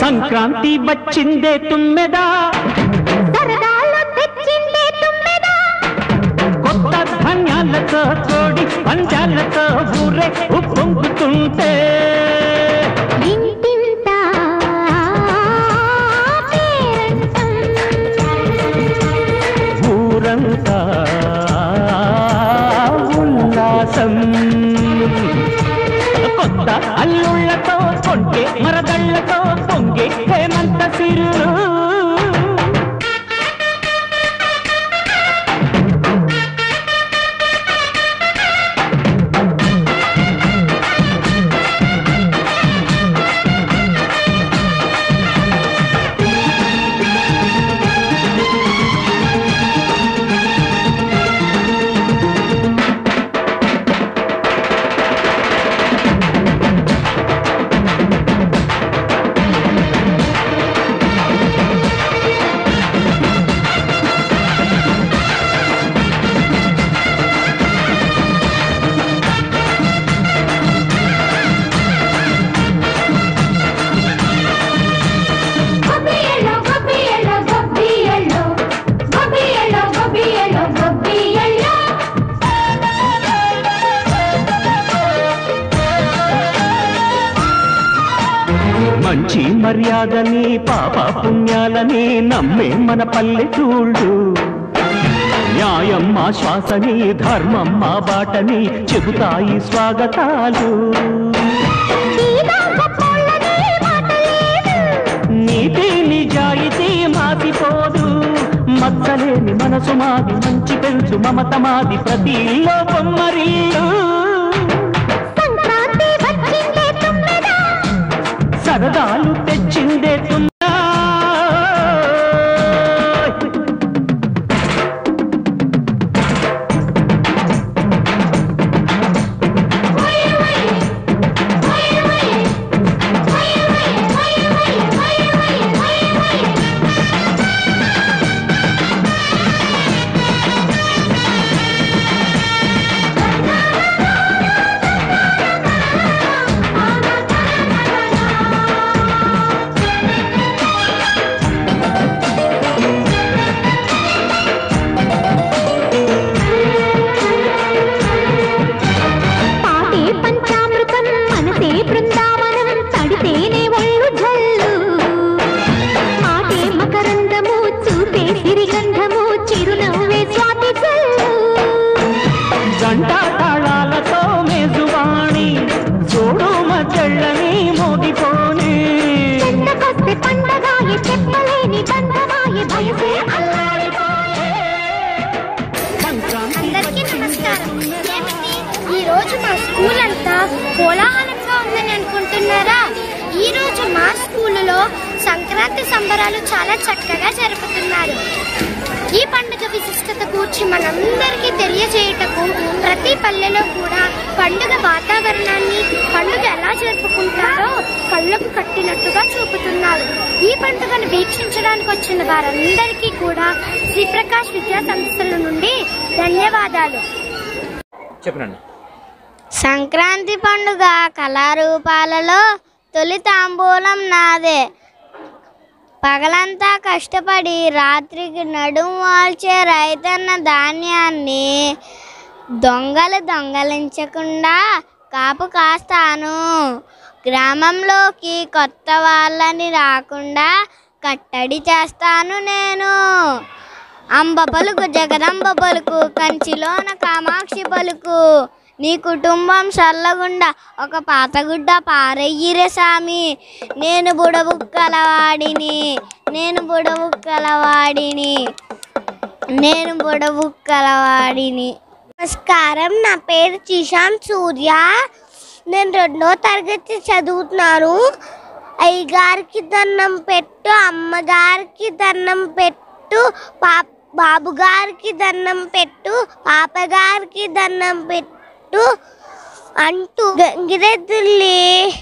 సంక్రాంతి వచ్చిందే తుమ్మెదా సరదాలు తెచ్చిందే తుమ్మెదా కొత్త ధాన్యాలతో కోడి పంజాలతో ఊరే ఉప్పొంగుతుంటే ఇంటింత పేరంటం ఊరంతా ఉల్లాసం కొత్త అల్లుళ్ళతో కొంటే మరదళ్ళతో పొంగే హేమంత సిరు గొబ్బియలో గొబ్బియలో గొబ్బియలో గొబ్బియలో గొబ్బియలో గొబ్బియలో మంచి మర్యాదని పాప పుణ్యాలని నమ్మే మన పల్లెటూళ్ళు న్యాయం మా శ్వాసని ధర్మం మా బాటని చెబుతాయి స్వాగతాలు నీదా గొప్పోళ్ళని మాట లేదు నీతి నిజాయితీ మాసిపోదు మచ్చలేని మనసు మాది మంచి పెంచు మమత మాది ప్రతి లోపం మరిల్లు సంక్రాంతి వచ్చిందే తుమ్మెదా సరదాలు తెచ్చిందే తున్నా పాటే పంచామృతం మనసే బృందావనం తడితేనే ఒళ్ళు జల్లు మాటే మకరందము చూపే సిరిగంధము చిరునవ్వే స్వాతి జల్లు జంట తాళాలతో మేజువాణి చూడు మచ్చళ్ళని మోగిపోని చెందకొస్తే పండగాయే చెప్పలేని బంధమాయే వయసే అల్లాడిపోయే సంక్రాంతి అందరికీ నమస్కారం ఏమిటి ఈ రోజు మా స్కూల్ అంతా కోలాహలంగా ఉందని అనుకుంటున్నారా ఈ రోజు మా స్కూలులో సంక్రాంతి సంబరాలు చాలా చక్కగా జరుపుతున్నారు ఈ పండుగ విశిష్టత గూర్చి మనందరికీ తెలియజేయుటకు ప్రతి పల్లెలో కూడా పండుగ వాతావరణాన్ని పండుగ ఎలా జరుపుకుంటారో కళ్ళకు కట్టినట్టుగా చూపుతున్నారు ఈ పండుగను వీక్షించడానికి వచ్చిన వారందరికీ కూడా శ్రీప్రకాష్ విద్యా సంస్థల నుండి ధన్యవాదాలు చెప్పనండి సంక్రాంతి పండుగ కళారూపాలలో తొలి తాంబూలం నాదే పగలంతా కష్టపడి రాత్రికి నడుం వాల్చే రైతన్న ధాన్యాన్ని దొంగలు దొంగలించకుండా కాపు కాస్తాను గ్రామంలోకి కొత్త వాళ్ళని రాకుండా కట్టడి చేస్తాను నేను అంబ పలుకు జగదంబ పలుకు కంచిలోన కామాక్షి పలుకు నీ కుటుంబం చల్లగుండా ఒక పాతగుడ్డ పారయ్యిరే సామి నేను బుడబుక్కలవాడిని నేను బుడబుక్కలవాడిని నేను బుడబుక్కలవాడిని నమస్కారం నా పేరు చిషాన్ సూర్య నేను రెండో తరగతి చదువుతున్నాను అయ్యగారికి దండం పెట్టు అమ్మగారికి దండం పెట్టు పా బాబుగారికి దండం పెట్టు పాపగారికి దండం పెట్టు అంటూ గంగిరెద్దుల్ని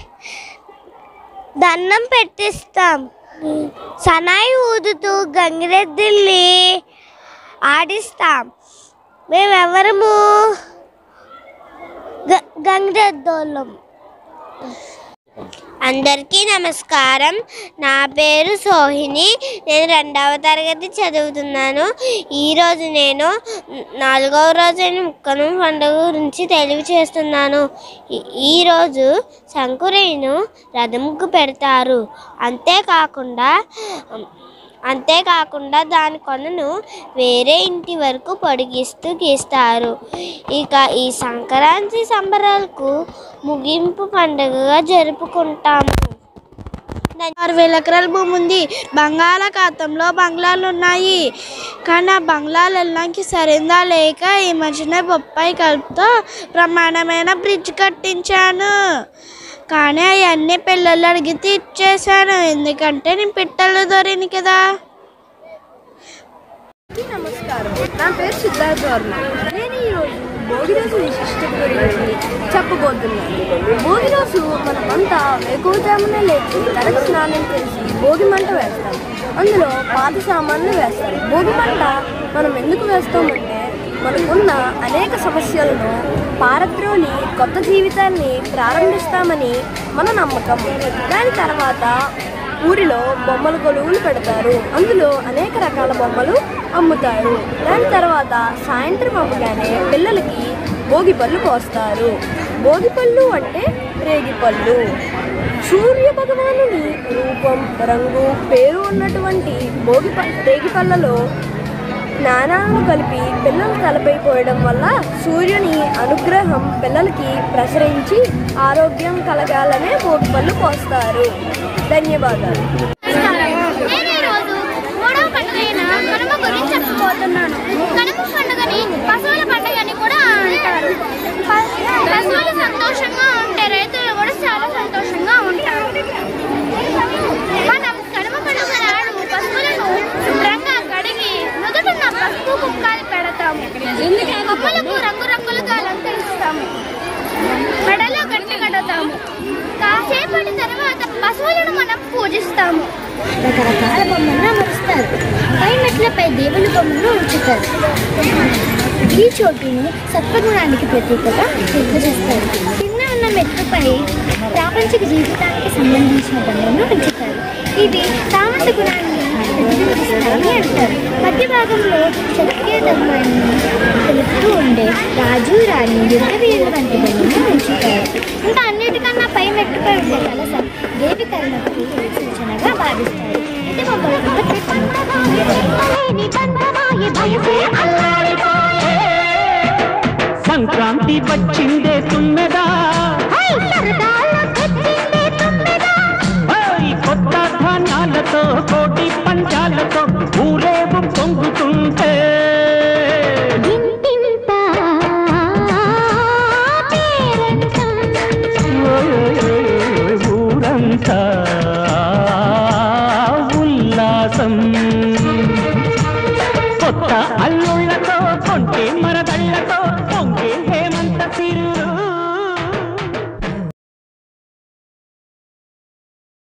దండం పెట్టిస్తాం సనాయి ఊదుతూ గంగిరెద్దుల్ని ఆడిస్తాం మేమెవరము గ- గంగిరెద్దోళ్ళం అందరికీ నమస్కారం నా పేరు సోహిని నేను రెండవ తరగతి చదువుతున్నాను ఈరోజు నేను నాలుగవ రోజైన ముక్కను పండుగ గురించి తెలియచేస్తున్నాను ఈ- ఈరోజు శంకురేను రథముకు పెడతారు అంతేకాకుండా అంతేకాకుండా దాని కొనను వేరే ఇంటి వరకు పొడిగిస్తూ గీస్తారు ఇక ఈ సంక్రాంతి సంబరాలకు ముగింపు పండుగగా జరుపుకుంటాము ఆరు వేల ఎకరాల భూమి ఉంది బంగాళాఖాతంలో బంగ్లాలు ఉన్నాయి కానీ ఆ బంగ్లాలు వెళ్ళడానికి సరిందా లేక ఈ మధ్యన బొప్పాయి కలుపుతో ప్రమాణమైన బ్రిడ్జ్ కట్టించాను కానీ అవన్నీ పిల్లలు అడిగితే ఇచ్చేసాను ఎందుకంటే నేను పిట్టలు దొరిని కదా నమస్కారం నా పేరు సిద్ధార్థ వర్మ నేను ఈరోజు భోగి రోజు విశిష్టత గురించి చెప్పబోతున్నాను భోగి రోజు మనమంతా వేకువజామున లేచి తలకు స్నానం చేసి భోగి మంట వేస్తాం అందులో పాత సామాన్లు వేస్తాం భోగి మంట మనం ఎందుకు వేస్తామంటే మనకున్న అనేక సమస్యలను పారద్రోలి కొత్త జీవితాన్ని ప్రారంభిస్తామని మన నమ్మకం దాని తర్వాత ఊరిలో బొమ్మల కొలువులు పెడతారు అందులో అనేక రకాల బొమ్మలు అమ్ముతారు దాని తర్వాత సాయంత్రం అవ్వగానే పిల్లలకి భోగి పళ్ళు పోస్తారు భోగి పళ్ళు అంటే రేగి పళ్ళు సూర్య భగవానుని రూపం రంగు పేరు ఉన్నటువంటి భోగి ప రేగి పళ్ళలో నాణాలను కలిపి పిల్లల తలపై పోయడం వల్ల సూర్యుని అనుగ్రహం పిల్లలకి ప్రసరించి ఆరోగ్యం కలగాలనే భోగి పళ్ళు పోస్తారు ధన్యవాదాలు నేను ఈరోజు మూడవ పండుగ అయిన కనుమ గురించి చెప్పబోతున్నాను కనుమ పండుగని పశువుల పండుగ అని కూడా అంటారు ప- పశువులు సంతోషంగా ఉంటే రైతులు కూడా చాలా సంతోషంగా ఉంటారు మనం కనుమ పండుగ నాడు పశువులను శుభ్రంగా కడిగి నుదుటిన పసుపు కుక్కలు పెడతాము కొమ్మలకు రంగురంగులుగా అలంకరిస్తాము మెడలో గట్టి కడతాము కాసేపటి తర్వాత పశువులను మనం పూజిస్తాము రకరకాల బొమ్మలను అమరుస్తారు పై మెట్లపై దేవుని బొమ్మను ఉంచుతారు ఈ చోటును సత్వగుణానికి ప్రతీకగా నిర్వచిస్తారు కింద ఉన్న మెట్లపై ప్రాపంచిక జీవితానికి సంబంధించిన బొమ్మలను ఉంచుతారు ఇవి తామస గుణాన్ని ప్రతిబింబిస్తాయని అంటారు మధ్య భాగంలో క్షత్రియ ధర్మాన్ని తెలుపుతూ ఉండే రాజు రాణి యుద్ధ వీరుల వంటి బొమ్మను ఉంచుతారు ఇంకా అన్నిటికన్నా పై మెట్టుపై ఉండే కలసం దేవి కరుణకు సూచనగా భావిస్తారు ఇది మా బతుకు సంక్రాంతి వచ్చిందే తుమ్మెదా ఓయ్ కొత్త ధాన్యాలతో కోటి పంచాలతో ఊరేగు పొంగుతుంటే ఓయ్ ఓయ్ ఓయ్ ఓయ్ ఊరంతా ఉల్లాసం కొత్త అల్లుళ్ళతో కొంటే మరదళ్ళతో